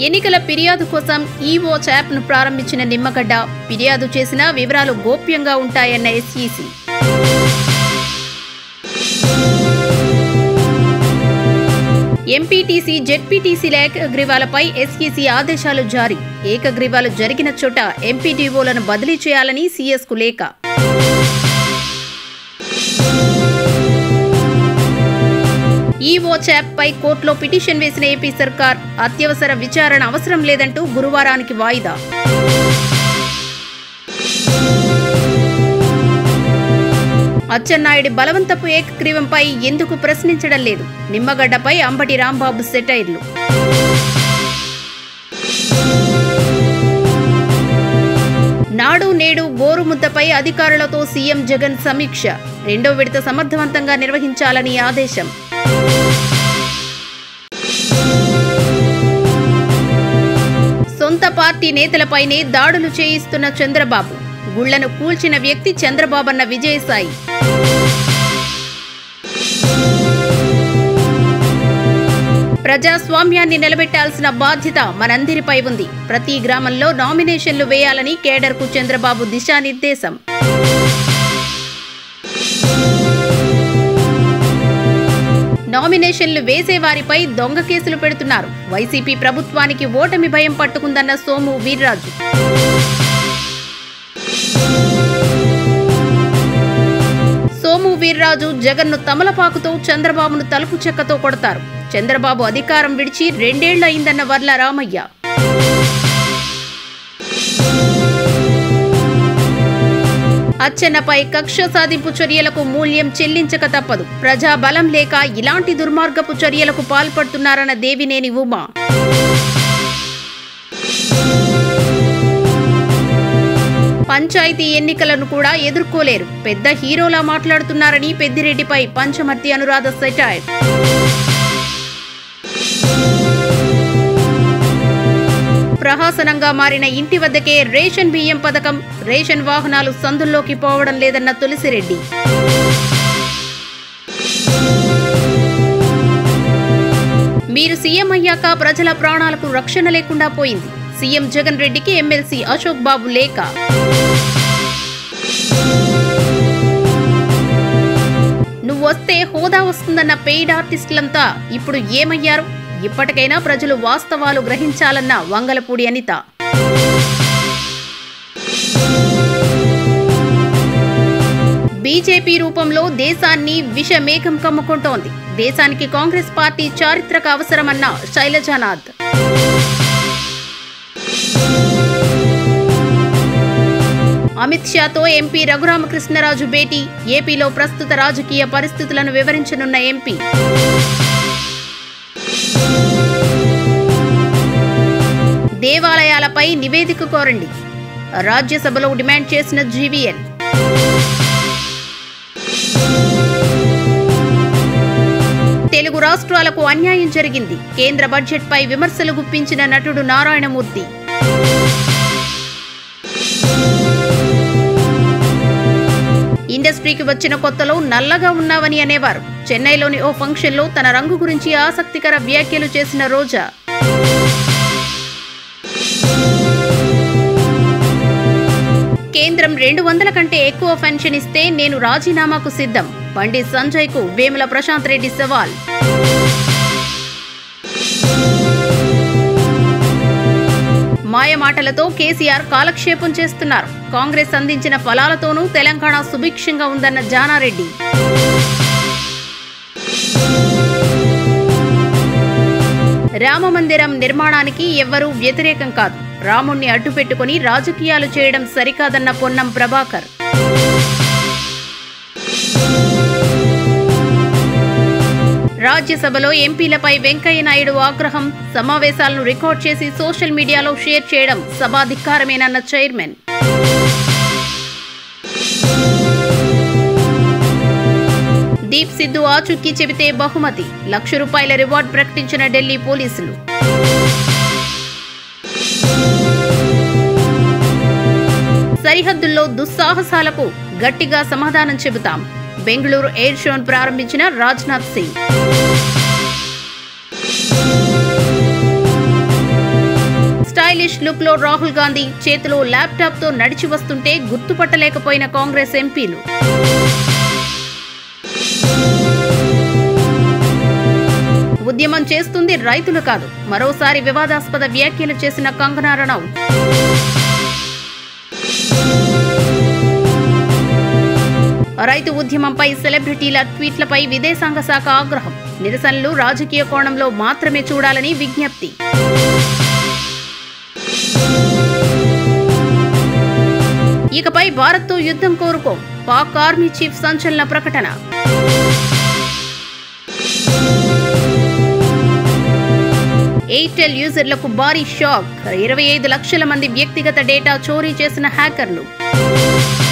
ఎన్నికల ఫిర్యాదు కోసం ఈవో యాప్ను ప్రారంభించిన నిమ్మగడ్డ ఫిర్యాదు చేసిన వివరాలు గోప్యంగా ఉంటాయన్న ఎస్ఈసి ఎంపీటీసీ జెడ్పీటీసీల ఏకగ్రీవాలపై ఎస్ఈసీ ఆదేశాలు జారీ ఏకగ్రీవాలు జరిగిన చోట ఎంపీడీఓలను బదిలీ చేయాలని సీఎస్కు లేఖ ఈవో పై కోర్టులో పిటిషన్ వేసిన ఏపీ సర్కార్ అత్యవసర విచారణ అవసరం లేదంటూ గురువారానికి వాయిదా అచ్చెన్నాయుడి బలవంతపు ఏకగ్రీవంపై ఎందుకు ప్రశ్నించడం లేదు నిమ్మగడ్డపై అంబటి రాంబాబు సెటైర్లు నాడు నేడు గోరుముద్దపై అధికారులతో సీఎం జగన్ సమీక్ష రెండో విడత సమర్థవంతంగా నిర్వహించాలని ఆదేశం సొంత పార్టీ నేతలపైనే దాడులు చేయిస్తున్న చంద్రబాబు గుళ్లను కూల్చిన వ్యక్తి చంద్రబాబన్న విజయసాయి ప్రజాస్వామ్యాన్ని నిలబెట్టాల్సిన బాధ్యత మనందరిపై ఉంది ప్రతి గ్రామంలో నామినేషన్లు వేయాలని కేడర్కు చంద్రబాబు దిశానిర్దేశం నామినేషన్లు వేసేవారిపై దొంగ కేసులు పెడుతున్నారు వైసీపీ ప్రభుత్వానికి ఓటమి భయం పట్టుకుందన్న సోము వీర్రాజు సోము వీర్రాజు జగన్ను తమలపాకుతో చంద్రబాబును తలుపు చెక్కతో కొడతారు చంద్రబాబు అధికారం విడిచి రెండేళ్లు అయిందన్న వర్ల రామయ్య అచ్చెన్నపై కక్ష సాధింపు చర్యలకు మూల్యం చెల్లించక తప్పదు ప్రజా బలం లేక ఇలాంటి దుర్మార్గపు చర్యలకు పాల్పడుతున్నారన్న దేవినేని ఉమా పంచాయతీ ఎన్నికలను కూడా ఎదుర్కోలేరు పెద్ద హీరోలా మాట్లాడుతున్నారని పెద్దిరెడ్డిపై పంచమర్తి అనురాధ సెటైర్ ప్రహాసనంగా మారిన ఇంటి వద్దకే రేషన్ బియ్యం పథకం రేషన్ వాహనాలు సందుల్లోకి పోవడం లేదన్న తులసిరెడ్డి మీరు సీఎం అయ్యాక ప్రజల ప్రాణాలకు రక్షణ లేకుండా పోయింది సీఎం జగన్ రెడ్డికి ఎమ్మెల్సీ అశోక్ బాబు లేఖ నువ్వు వస్తే హోదా వస్తుందన్న పెయిడ్ ఆర్టిస్టులంతా ఇప్పుడు ఏమయ్యారు ఇప్పటికైనా ప్రజలు వాస్తవాలు గ్రహించాలన్న వంగలపూడి అనిత బీజేపీ రూపంలో దేశాన్ని విషమేఘం కమ్ముకుంటోంది దేశానికి కాంగ్రెస్ పార్టీ చారిత్రక అవసరమన్న శైలజానాథ్ అమిత్ షాతో ఎంపీ రఘురామకృష్ణరాజు భేటీ ఏపీలో ప్రస్తుత రాజకీయ పరిస్థితులను వివరించనున్న ఎంపీ దేవాలయాలపై నివేదిక కోరండి రాజ్యసభలో డిమాండ్ చేసిన జీవీఎల్ తెలుగు రాష్ట్రాలకు అన్యాయం జరిగింది కేంద్ర బడ్జెట్పై విమర్శలు గుప్పించిన నటుడు నారాయణమూర్తి ఇండస్ట్రీకి వచ్చిన కొత్తలో నల్లగా ఉన్నావని అనేవారు చెన్నైలోని ఓ ఫంక్షన్లో తన రంగు గురించి ఆసక్తికర వ్యాఖ్యలు చేసిన రోజా కేంద్రం రెండు వందల కంటే ఎక్కువ పెన్షన్ ఇస్తే నేను రాజీనామాకు సిద్ధం బండి సంజయ్ కు వేముల ప్రశాంత్ రెడ్డి సవాల్ మాయమాటలతో కేసీఆర్ కాలక్షేపం చేస్తున్నారు కాంగ్రెస్ అందించిన ఫలాలతోనూ తెలంగాణ సుభిక్షంగా ఉందన్న జానారెడ్డి రామమందిరం నిర్మాణానికి ఎవ్వరూ వ్యతిరేకం కాదు రాముణ్ణి అడ్డుపెట్టుకుని రాజకీయాలు చేయడం సరికాదన్న పొన్నం ప్రభాకర్ రాజ్యసభలో ఎంపీలపై వెంకయ్య నాయుడు ఆగ్రహం సమావేశాలను రికార్డ్ చేసి సోషల్ మీడియాలో షేర్ చేయడం సభాధిక్కారమేనన్న చైర్మన్ దీప్ సిద్ధు ఆచూకీ చెబితే బహుమతి లక్ష రూపాయల రివార్డ్ ప్రకటించిన ఢిల్లీ పోలీసులు సరిహద్దుల్లో దుస్సాహసాలకు గట్టిగా సమాధానం చెబుతాం బెంగళూరు ఎయిర్ షోను ప్రారంభించిన రాజ్నాథ్ సింగ్ స్టైలిష్ లుక్ లో రాహుల్ గాంధీ చేతిలో ల్యాప్టాప్ తో నడిచి వస్తుంటే గుర్తుపట్టలేకపోయిన కాంగ్రెస్ ఎంపీలు ఉద్యమం చేస్తుంది రైతులు కాదు మరోసారి వివాదాస్పద వ్యాఖ్యలు చేసిన కంగనా రనౌత్ రైతు ఉద్యమంపై సెలబ్రిటీల ట్వీట్లపై విదేశాంగ శాఖ ఆగ్రహం నిరసనలు రాజకీయ కోణంలో మాత్రమే చూడాలని విజ్ఞప్తి ఇకపై భారత్తో యుద్ధం కోరుకోం పాక్ ఆర్మీ చీఫ్ సంచలన ప్రకటన ఎయిర్టెల్ యూజర్లకు భారీ షాక్ ఇరవై ఐదు లక్షల మంది వ్యక్తిగత డేటా చోరీ చేసిన హ్యాకర్లు